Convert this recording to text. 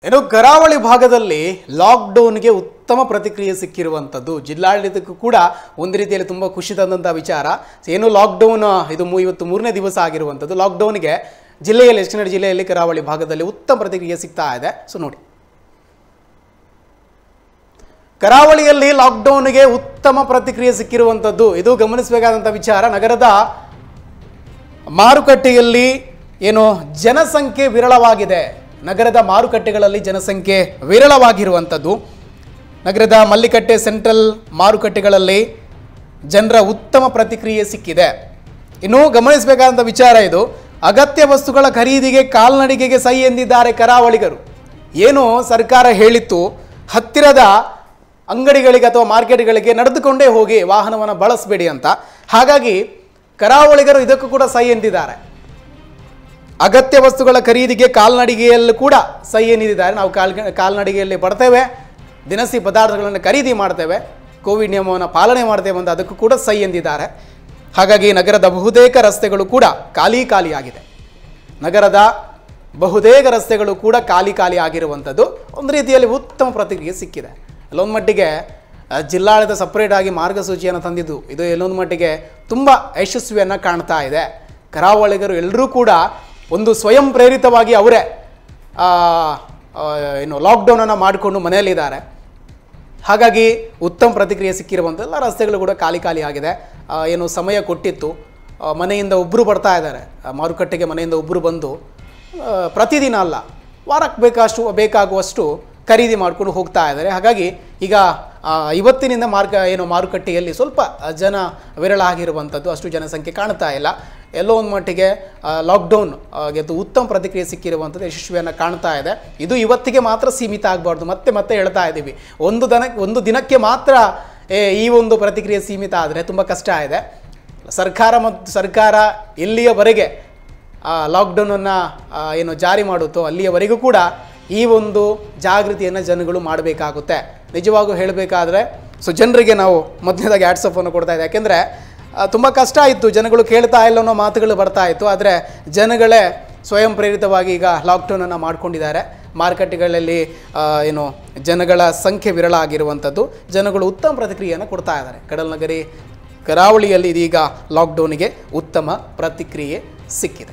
ಇನ್ನು ಕರಾವಳಿ ಭಾಗದಲ್ಲಿ ಲಾಕ್ಡೌನ್ಗೆ ಉತ್ತಮ ಪ್ರತಿಕ್ರಿಯೆ ಸಿಕ್ಕಿರುವಂಥದ್ದು ಜಿಲ್ಲಾಡಳಿತಕ್ಕೂ ಕೂಡ ಒಂದು ರೀತಿಯಲ್ಲಿ ತುಂಬ ಖುಷಿ ತಂದಂಥ ವಿಚಾರ ಏನು ಲಾಕ್ಡೌನ್ ಇದು ಮೂ- ಇವತ್ತು ಮೂರನೇ ದಿವಸ ಆಗಿರುವಂಥದ್ದು ಲಾಕ್ಡೌನ್ಗೆ ಜಿಲ್ಲೆಯಲ್ಲಿ ಹೆಚ್ಚಿನ ಜಿಲ್ಲೆಯಲ್ಲಿ ಕರಾವಳಿ ಭಾಗದಲ್ಲಿ ಉತ್ತಮ ಪ್ರತಿಕ್ರಿಯೆ ಸಿಗ್ತಾ ಇದೆ ಸೊ ನೋಡಿ ಕರಾವಳಿಯಲ್ಲಿ ಲಾಕ್ಡೌನ್ಗೆ ಉತ್ತಮ ಪ್ರತಿಕ್ರಿಯೆ ಸಿಕ್ಕಿರುವಂಥದ್ದು ಇದು ಗಮನಿಸಬೇಕಾದಂಥ ವಿಚಾರ ನಗರದ ಮಾರುಕಟ್ಟೆಯಲ್ಲಿ ಏನು ಜನಸಂಖ್ಯೆ ವಿರಳವಾಗಿದೆ ನಗರದ ಮಾರುಕಟ್ಟೆಗಳಲ್ಲಿ ಜನಸಂಖ್ಯೆ ವಿರಳವಾಗಿರುವಂಥದ್ದು ನಗರದ ಮಲ್ಲಿಕಟ್ಟೆ ಸೆಂಟ್ರಲ್ ಮಾರುಕಟ್ಟೆಗಳಲ್ಲಿ ಜನರ ಉತ್ತಮ ಪ್ರತಿಕ್ರಿಯೆ ಸಿಕ್ಕಿದೆ ಇನ್ನು ಗಮನಿಸಬೇಕಾದಂಥ ವಿಚಾರ ಇದು ಅಗತ್ಯ ವಸ್ತುಗಳ ಖರೀದಿಗೆ ಕಾಲ್ನಡಿಗೆಗೆ ಸಹಿ ಎಂದಿದ್ದಾರೆ ಕರಾವಳಿಗರು ಏನು ಸರ್ಕಾರ ಹೇಳಿತ್ತು ಹತ್ತಿರದ ಅಂಗಡಿಗಳಿಗೆ ಅಥವಾ ಮಾರ್ಕೆಟ್ಗಳಿಗೆ ನಡೆದುಕೊಂಡೇ ಹೋಗಿ ವಾಹನವನ್ನು ಬಳಸಬೇಡಿ ಅಂತ ಹಾಗಾಗಿ ಕರಾವಳಿಗರು ಇದಕ್ಕೂ ಕೂಡ ಸಹಿ ಎಂದಿದ್ದಾರೆ ಅಗತ್ಯ ವಸ್ತುಗಳ ಖರೀದಿಗೆ ಕಾಲ್ನಡಿಗೆಯಲ್ಲೂ ಕೂಡ ಸಹಿ ಏನಿದ್ದಾರೆ ನಾವು ಕಾಲ್ ಕಾಲ್ನಡಿಗೆಯಲ್ಲಿ ಬರ್ತೇವೆ ದಿನಸಿ ಪದಾರ್ಥಗಳನ್ನು ಖರೀದಿ ಮಾಡ್ತೇವೆ ಕೋವಿಡ್ ನಿಯಮವನ್ನು ಪಾಲನೆ ಮಾಡ್ತೇವೆ ಅಂತ ಅದಕ್ಕೂ ಕೂಡ ಸಹಿ ಎಂದಿದ್ದಾರೆ ಹಾಗಾಗಿ ನಗರದ ಬಹುತೇಕ ರಸ್ತೆಗಳು ಕೂಡ ಖಾಲಿ ಖಾಲಿಯಾಗಿದೆ ನಗರದ ಬಹುತೇಕ ರಸ್ತೆಗಳು ಕೂಡ ಖಾಲಿ ಖಾಲಿ ಆಗಿರುವಂಥದ್ದು ಒಂದು ರೀತಿಯಲ್ಲಿ ಉತ್ತಮ ಪ್ರತಿಕ್ರಿಯೆ ಸಿಕ್ಕಿದೆ ಎಲ್ಲೊಂದು ಮಟ್ಟಿಗೆ ಆ, ಜಿಲ್ಲಾಡಳಿತ ಸಪ್ರೇಟ್ ಆಗಿ ಮಾರ್ಗಸೂಚಿಯನ್ನು ತಂದಿದ್ದು ಇದು ಎಲ್ಲೊಂದು ಮಟ್ಟಿಗೆ ತುಂಬ ಯಶಸ್ವಿಯನ್ನು ಕಾಣ್ತಾ ಇದೆ ಕರಾವಳಿಗರು ಎಲ್ಲರೂ ಕೂಡ ಒಂದು ಸ್ವಯಂ ಪ್ರೇರಿತವಾಗಿ ಅವರೇ ಆ, ಆ, ಏನು ಲಾಕ್ಡೌನನ್ನು ಮಾಡಿಕೊಂಡು ಮನೆಯಲ್ಲಿದ್ದಾರೆ ಹಾಗಾಗಿ ಉತ್ತಮ ಪ್ರತಿಕ್ರಿಯೆ ಸಿಕ್ಕಿರುವಂಥ ಎಲ್ಲ ರಸ್ತೆಗಳು ಕೂಡ ಖಾಲಿ ಖಾಲಿ ಆಗಿದೆ ಆ, ಏನು ಸಮಯ ಕೊಟ್ಟಿತ್ತು ಆ, ಮನೆಯಿಂದ ಒಬ್ಬರು ಬರ್ತಾ ಇದ್ದಾರೆ ಆ, ಮಾರುಕಟ್ಟೆಗೆ ಮನೆಯಿಂದ ಒಬ್ಬರು ಬಂದು ಆ, ಪ್ರತಿದಿನ ಅಲ್ಲ ವಾರಕ್ಕೆ ಬೇಕಷ್ಟು ಬೇಕಾಗುವಷ್ಟು ಖರೀದಿ ಮಾಡ್ಕೊಂಡು ಹೋಗ್ತಾ ಇದ್ದಾರೆ ಹಾಗಾಗಿ ಈಗ ಆ, ಇವತ್ತಿನಿಂದ ಮಾರ್ಕ ಏನು ಮಾರುಕಟ್ಟೆಯಲ್ಲಿ ಸ್ವಲ್ಪ ಆ, ಜನ ವಿರಳ ಆಗಿರುವಂಥದ್ದು ಅಷ್ಟು ಜನಸಂಖ್ಯೆ ಕಾಣ್ತಾ ಇಲ್ಲ ಎಲ್ಲೋ ಒಂದು ಮಟ್ಟಿಗೆ ಲಾಕ್ಡೌನ್ ಗೆದ್ದು ಉತ್ತಮ ಪ್ರತಿಕ್ರಿಯೆ ಸಿಕ್ಕಿರುವಂಥದ್ದು ಯಶಸ್ವಿಯನ್ನು ಕಾಣ್ತಾ ಇದೆ ಇದು ಇವತ್ತಿಗೆ ಮಾತ್ರ ಸೀಮಿತ ಆಗಬಾರ್ದು ಮತ್ತೆ ಮತ್ತೆ ಹೇಳ್ತಾ ಇದ್ದೀವಿ ಒಂದು ದನ ಒಂದು ದಿನಕ್ಕೆ ಮಾತ್ರ ಏ, ಈ ಒಂದು ಪ್ರತಿಕ್ರಿಯೆ ಸೀಮಿತ ಆದರೆ ತುಂಬ ಕಷ್ಟ ಇದೆ ಸರ್ಕಾರ ಮತ್ತು ಸರ್ಕಾರ ಎಲ್ಲಿಯವರೆಗೆ ಲಾಕ್ಡೌನನ್ನು ಏನು ಜಾರಿ ಮಾಡುತ್ತೋ ಅಲ್ಲಿಯವರೆಗೂ ಕೂಡ ಈ ಒಂದು ಜಾಗೃತಿಯನ್ನು ಜನಗಳು ಮಾಡಬೇಕಾಗುತ್ತೆ ನಿಜವಾಗೂ ಹೇಳಬೇಕಾದ್ರೆ ಸೊ ಜನರಿಗೆ ನಾವು ಮೊದಲನೇದಾಗಿ ಆ್ಯಡ್ಸಪ್ಪನ್ನು ಕೊಡ್ತಾ ಇದೆ ಯಾಕೆಂದರೆ ತುಂಬ ಕಷ್ಟ ಇತ್ತು ಜನಗಳು ಕೇಳ್ತಾ ಇಲ್ಲ ಅನ್ನೋ ಮಾತುಗಳು ಬರ್ತಾ ಇತ್ತು ಆದರೆ ಜನಗಳೇ ಸ್ವಯಂ ಪ್ರೇರಿತವಾಗಿ ಈಗ ಲಾಕ್ಡೌನನ್ನು ಮಾಡ್ಕೊಂಡಿದ್ದಾರೆ ಮಾರುಕಟ್ಟೆಗಳಲ್ಲಿ ಆ, ಏನು ಜನಗಳ ಸಂಖ್ಯೆ ವಿರಳ ಆಗಿರುವಂಥದ್ದು ಜನಗಳು ಉತ್ತಮ ಪ್ರತಿಕ್ರಿಯೆಯನ್ನು ಕೊಡ್ತಾ ಇದ್ದಾರೆ ಕಡಲ್ನಗರಿ ಕರಾವಳಿಯಲ್ಲಿ ಇದೀಗ ಲಾಕ್ಡೌನ್ಗೆ ಉತ್ತಮ ಪ್ರತಿಕ್ರಿಯೆ ಸಿಕ್ಕಿದೆ